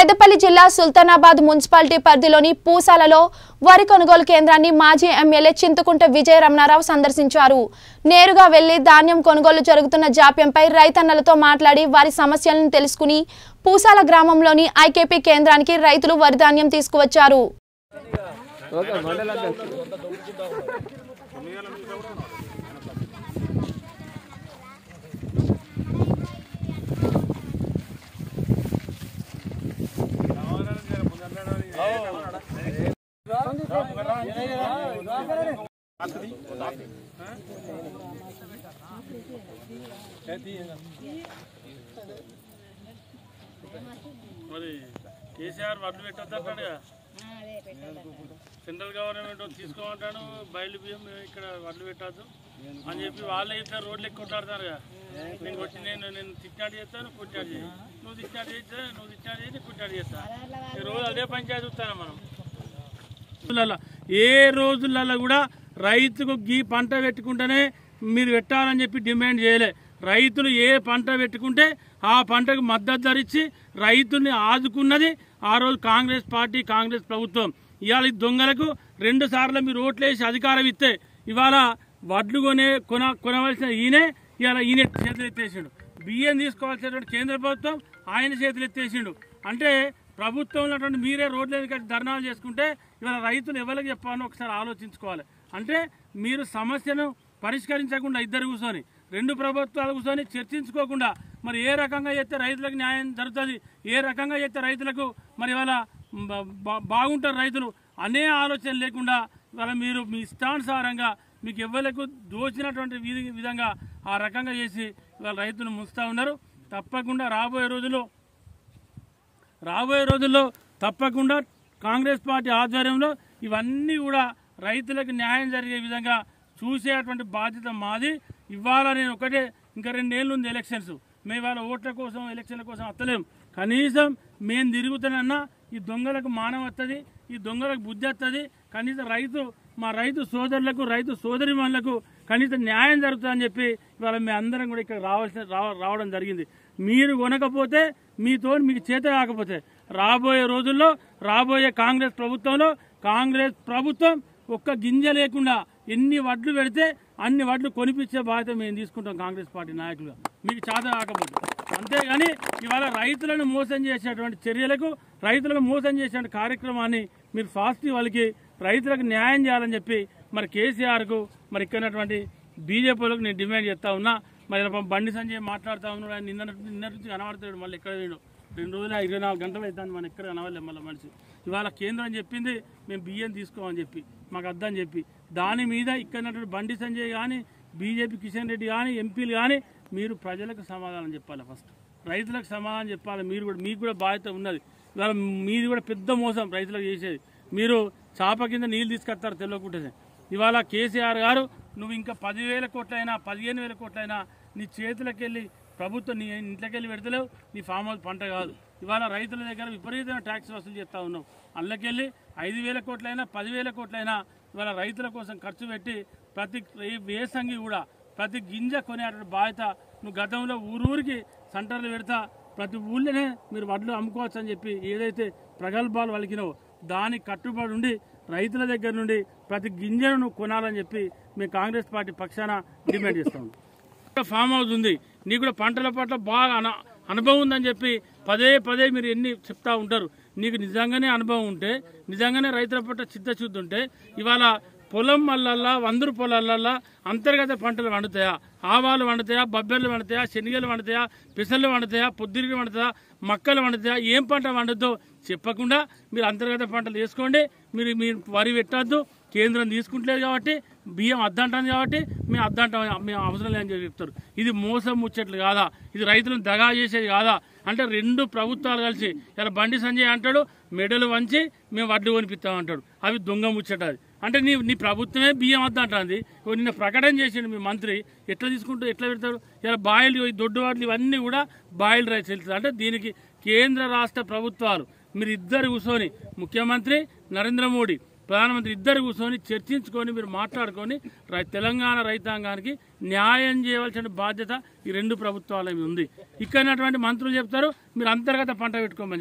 పెద్దపల్లి జిల్లా సుల్తానాబాద్ మున్సిపాలిటీ పరిధిలోని పూసాలలో వరి కొనుగోలు కేంద్రాన్ని మాజీ ఎమ్మెల్యే చింతకుంట విజయ రమణారావు సందర్శించారు నేరుగా వెళ్లి ధాన్యం కొనుగోలు జరుగుతున్న జాప్యంపై రైతన్నలతో మాట్లాడి వారి సమస్యలను తెలుసుకుని పూసాల గ్రామంలోని ఐకేపీ కేంద్రానికి రైతులు వరి ధాన్యం తీసుకువచ్చారు ఓకే మండల అధ్యక్షుడు మరి కేసీఆర్ వడ్లు పెట్టొద్దంటాడు కదా సెంట్రల్ గవర్నమెంట్ తీసుకోమంటాడు బయలు బియ్యం ఇక్కడ వడ్లు పెట్టద్దు అని చెప్పి వాళ్ళే ఇద్దరు రోడ్లు ఎక్కువ కొట్లాడతారు కదా నేను కొట్టి నేను నేను తిట్టాడు చేస్తాను కుట్టాడు చేయి నువ్వు తిట్టాడు చేస్తా నువ్వు తిట్టాడు చేసి కుట్టాడు చేస్తా ఈ రోజు అదే పంచాయతీ చూస్తాను మనం రోజులలో ఏ రోజులలో కూడా రైతుకు గీ పంట పెట్టుకుంటేనే మీరు పెట్టాలని చెప్పి డిమాండ్ చేయలే రైతులు ఏ పంట పెట్టుకుంటే ఆ పంటకు మద్దతు ధరించి రైతుల్ని ఆదుకున్నది ఆ రోజు కాంగ్రెస్ పార్టీ కాంగ్రెస్ ప్రభుత్వం ఇవాళ ఈ దొంగలకు రెండు సార్లు మీరు ఓట్లేసి అధికారం ఇస్తే ఇవాళ వడ్లు కొనే కొన కొనవలసిన ఈయనే ఇవాళ ఈయన చేతులు ఎత్తేసిండు బియ్యం తీసుకోవాల్సినటువంటి కేంద్ర ప్రభుత్వం ఆయన చేతులు ఎత్తేసిండు అంటే ప్రభుత్వం ఉన్నటువంటి మీరే రోడ్ల మీద కట్టి ధర్నాలు చేసుకుంటే ఇవాళ రైతులు ఎవరికి చెప్పాలో ఒకసారి ఆలోచించుకోవాలి అంటే మీరు సమస్యను పరిష్కరించకుండా ఇద్దరు కూర్చొని రెండు ప్రభుత్వాలు కూర్చొని చర్చించుకోకుండా మరి ఏ రకంగా చేస్తే రైతులకు న్యాయం జరుగుతుంది ఏ రకంగా చేస్తే రైతులకు మరి ఇవాళ బ- బా- బాగుంటారు రైతులు అనే ఆలోచన లేకుండా ఇవాళ మీరు మీ ఇష్టానుసారంగా మీకు ఎవరికి దోచినటువంటి విధి- విధంగా ఆ రకంగా చేసి ఇవాళ రైతులు ముంచుతూ ఉన్నారు తప్పకుండా రాబోయే రోజుల్లో రాబోయే రోజుల్లో తప్పకుండా కాంగ్రెస్ పార్టీ ఆధ్వర్యంలో ఇవన్నీ కూడా రైతులకు న్యాయం జరిగే విధంగా చూసేటువంటి బాధ్యత మాది ఇవాళ నేను ఒకటే ఇంకా రెండేళ్ళు ఉంది ఎలక్షన్స్ మేము ఇవాళ ఓట్ల కోసం ఎలక్షన్ల కోసం వస్తలేం కనీసం మేము తిరుగుతానన్నా ఈ దొంగలకు మానవ వస్తుంది ఈ దొంగలకు బుద్ధి వస్తుంది కనీసం రైతు మా రైతు సోదరులకు రైతు సోదరిమణులకు కనీసం న్యాయం జరుగుతుందని చెప్పి ఇవాళ మీ అందరం కూడా ఇక్కడ రావాల్సిన రావ- రావడం జరిగింది మీరు కొనకపోతే మీతో మీకు చేత కాకపోతే రాబోయే రోజుల్లో రాబోయే కాంగ్రెస్ ప్రభుత్వంలో కాంగ్రెస్ ప్రభుత్వం ఒక్క గింజ లేకుండా ఎన్ని వడ్లు పెడితే అన్ని వడ్లు కొనిపించే బాధ్యత మేము తీసుకుంటాం కాంగ్రెస్ పార్టీ నాయకులుగా మీకు చేత కాకపోతే అంతేగాని ఇవాళ రైతులను మోసం చేసేటువంటి చర్యలకు రైతులను మోసం చేసే కార్యక్రమాన్ని మీరు ఫాస్ట్ వాళ్ళకి రైతులకు న్యాయం చేయాలని చెప్పి మరి కేసీఆర్కు మరి ఇక్కడ బీజేపీలకు నేను డిమాండ్ చేస్తా ఉన్నా మరి ఇలా పాపం బండి సంజయ్ మాట్లాడుతా ఉన్నాడు ఆయన నిన్న నిన్న నుంచి కనబడతాడు మళ్ళీ ఎక్కడ వేయడు రెండు రోజులు ఇరవై నాలుగు గంటలు అవుతాను మనం ఎక్కడ కనవలేదు మళ్ళీ మనిషి ఇవాళ కేంద్రం చెప్పింది మేము బియ్యం తీసుకోమని చెప్పి మాకు అద్దని చెప్పి దాని మీద ఇక్కడ బండి సంజయ్ కానీ బీజేపీ కిషన్ రెడ్డి కానీ ఎంపీలు కానీ మీరు ప్రజలకు సమాధానం చెప్పాలి ఫస్ట్ రైతులకు సమాధానం చెప్పాలి మీరు కూడా మీకు కూడా బాధ్యత ఉన్నది ఇవాళ మీది కూడా పెద్ద మోసం రైతులకు చేసేది మీరు చాప కింద నీళ్ళు తీసుకొస్తారు తెలియకుండానే ఇవాళ కేసీఆర్ గారు నువ్వు ఇంకా పదివేల కోట్లైనా పదిహేను వేల కోట్లైనా నీ చేతులకు వెళ్ళి ప్రభుత్వం నీ ఇంట్లోకి వెళ్ళి పెడతలేవు నీ ఫామ్ హౌస్ పంట కాదు ఇవాళ రైతుల దగ్గర విపరీతమైన ట్యాక్స్ వసూలు చేస్తూ ఉన్నావు అందులోకెళ్ళి ఐదు వేల కోట్లైనా పదివేల కోట్లైనా ఇవాళ రైతుల కోసం ఖర్చు పెట్టి ప్రతి ఏ- వేసంగి కూడా ప్రతి గింజ కొనేటువంటి బాధ్యత నువ్వు గతంలో ఊరూరికి సెంటర్లు పెడతా ప్రతి ఊళ్ళోనే మీరు వడ్లు అమ్ముకోవచ్చు అని చెప్పి ఏదైతే ప్రగల్భాలు వలికినావో దానికి కట్టుబడి ఉండి రైతుల దగ్గర నుండి ప్రతి గింజను నువ్వు కొనాలని చెప్పి మేము కాంగ్రెస్ పార్టీ పక్షాన డిమాండ్ చేస్తాం ఫామ్ హౌస్ ఉంది నీకు కూడా పంటల పట్ల బాగా అన అనుభవం ఉందని చెప్పి పదే పదే మీరు ఎన్ని చెప్తా ఉంటారు నీకు నిజంగానే అనుభవం ఉంటే నిజంగానే రైతుల పట్ల చిత్తశుద్ధి ఉంటే ఇవాళ పొలం వల్లల్లా వందరు పొలాలల్లా అంతర్గత పంటలు వండుతాయా ఆవాలు వండుతాయా బబ్బెర్లు వండుతాయా శనగలు వండుతాయా పెసలు వండుతాయా పొద్దురిగి వండుతాయా మక్కలు వండుతాయా ఏం పంట వండుతో చెప్పకుండా మీరు అంతర్గత పంటలు వేసుకోండి మీరు మీరు వరి పెట్టద్దు కేంద్రం తీసుకుంటలేదు కాబట్టి బియ్యం అద్దంటాను కాబట్టి మేము అద్దంటాం మేము అవసరం లేదని చెప్పి చెప్తారు ఇది మోసం ముచ్చట్లు కాదా ఇది రైతులను దగా చేసేది కాదా అంటే రెండు ప్రభుత్వాలు కలిసి ఇలా బండి సంజయ్ అంటాడు మెడలు వంచి మేము వడ్లు కొనిపిస్తాం అంటాడు అవి దొంగ ముచ్చట అది అంటే నీ నీ ప్రభుత్వమే బియ్యం వద్దంటుంది నిన్న ప్రకటన చేసిండు మీ మంత్రి ఎట్లా తీసుకుంటూ ఎట్లా పెడతాడు ఇలా బాయిల్ ఈ దొడ్డు వాటిలు ఇవన్నీ కూడా బాయిల్ రైస్ వెళ్తుంది అంటే దీనికి కేంద్ర రాష్ట్ర ప్రభుత్వాలు మీరు ఇద్దరు కూర్చొని ముఖ్యమంత్రి నరేంద్ర మోడీ ప్రధానమంత్రి ఇద్దరు కూర్చొని చర్చించుకొని మీరు మాట్లాడుకొని రై- తెలంగాణ రైతాంగానికి న్యాయం చేయవలసిన బాధ్యత ఈ రెండు ప్రభుత్వాల మీద ఉంది ఇక్కడ ఉన్నటువంటి మంత్రులు చెప్తారు మీరు అంతర్గత పంట పెట్టుకోమని చెప్పి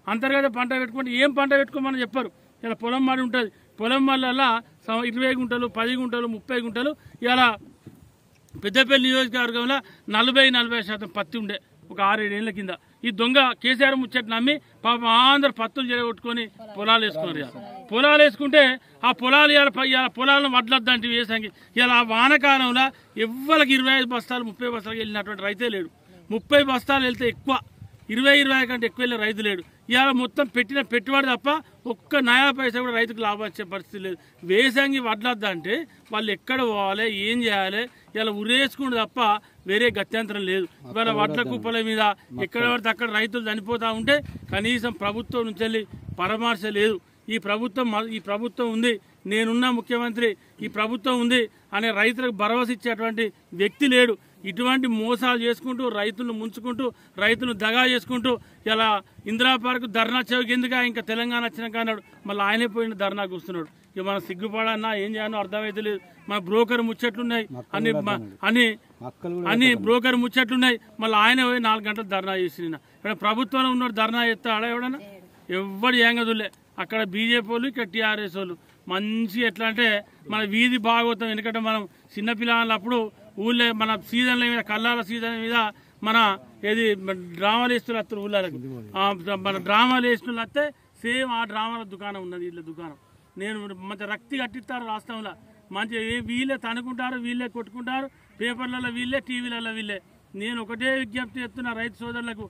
అంతర్గత పంట పెట్టుకుంటే ఏం పంట పెట్టుకోమని చెప్పరు ఇలా పొలం మాడి ఉంటుంది పొలం వల్ల ఇరవై గుంటలు పది గుంటలు ముప్పై గుంటలు ఇలా పెద్దపల్లి నియోజకవర్గంలో నలభై నలభై శాతం పత్తి ఉండే ఒక ఆరేడేళ్ల కింద ఈ దొంగ కేసీఆర్ ముచ్చట నమ్మి పాపం అందరు పత్తులు జరగొట్టుకొని పొలాలు వేసుకున్నారు ఇవాళ. పొలాలు వేసుకుంటే ఆ పొలాలు ఇవాళ ప- ఇవాళ పొలాలను వడ్లద్దంటే వేసంగి ఇలా ఆ వానకాలంలో ఎవ్వరికి ఇరవై ఐదు బస్తాలు ముప్పై బస్తాలకు వెళ్ళినటువంటి రైతే లేడు ముప్పై బస్తాలు వెళ్తే ఎక్కువ ఇరవై ఇరవై కంటే ఎక్కువ వెళ్ళే రైతు లేడు ఇవాళ మొత్తం పెట్టిన పెట్టుబడి తప్ప ఒక్క నయా పైసా కూడా రైతుకు లాభం వచ్చే పరిస్థితి లేదు వేసంగి వడ్లద్దా అంటే వాళ్ళు ఎక్కడ పోవాలి ఏం చేయాలి ఇలా ఉరేసుకుంటే తప్ప వేరే గత్యంతరం లేదు ఇవాళ వడ్ల కుప్పల మీద ఎక్కడ పడితే అక్కడ రైతులు చనిపోతా ఉంటే కనీసం ప్రభుత్వం నుంచి వెళ్ళి పరామర్శ లేదు ఈ ప్రభుత్వం మ- ఈ ప్రభుత్వం ఉంది నేనున్న ముఖ్యమంత్రి ఈ ప్రభుత్వం ఉంది అనే రైతులకు భరోసా ఇచ్చేటువంటి వ్యక్తి లేడు ఇటువంటి మోసాలు చేసుకుంటూ రైతులను ముంచుకుంటూ రైతులను దగా చేసుకుంటూ ఇలా ఇందిరా పార్క్ ధర్నా చౌక్ ఎందుకు ఇంకా తెలంగాణ వచ్చినాక అన్నాడు మళ్ళీ ఆయనే పోయిన ధర్నా కూస్తున్నాడు ఇక మనం సిగ్గుపడన్నా ఏం చేయాలో అర్థమైతే లేదు మన బ్రోకర్ ముచ్చట్లున్నాయి అని మ- అని అని బ్రోకర్ ముచ్చట్లున్నాయి మళ్ళీ ఆయన పోయి నాలుగు గంటలు ధర్నా చేసి నిన్న ఇక్కడ ప్రభుత్వంలో ఉన్నాడు ధర్నా చేస్తాడా ఎవడన్నా ఎవ్వడు ఏంగదులే అక్కడ బీజేపీ వాళ్ళు ఇక్కడ టీఆర్ఎస్ వాళ్ళు మంచి ఎట్లా అంటే మన వీధి భాగవతం ఎందుకంటే మనం చిన్నపిల్లలు అప్పుడు ఊళ్ళో మన సీజన్ల మీద కల్లాల సీజన్ మీద మన ఏది మన డ్రామాలు వేస్తున్నారు వస్తారు ఊళ్ళకి ఆ, మన డ్రామాలు వేస్తున్నారు వస్తే సేమ్ ఆ డ్రామాల దుకాణం ఉన్నది ఇట్లా దుకాణం నేను మంచి రక్తి కట్టిస్తారు రాష్ట్రంలో మంచి ఏ- వీళ్ళే తనుకుంటారు వీళ్ళే కొట్టుకుంటారు పేపర్లలో వీళ్ళే టీవీలలో వీళ్ళే నేను ఒకటే విజ్ఞప్తి చేస్తున్నా రైతు సోదరులకు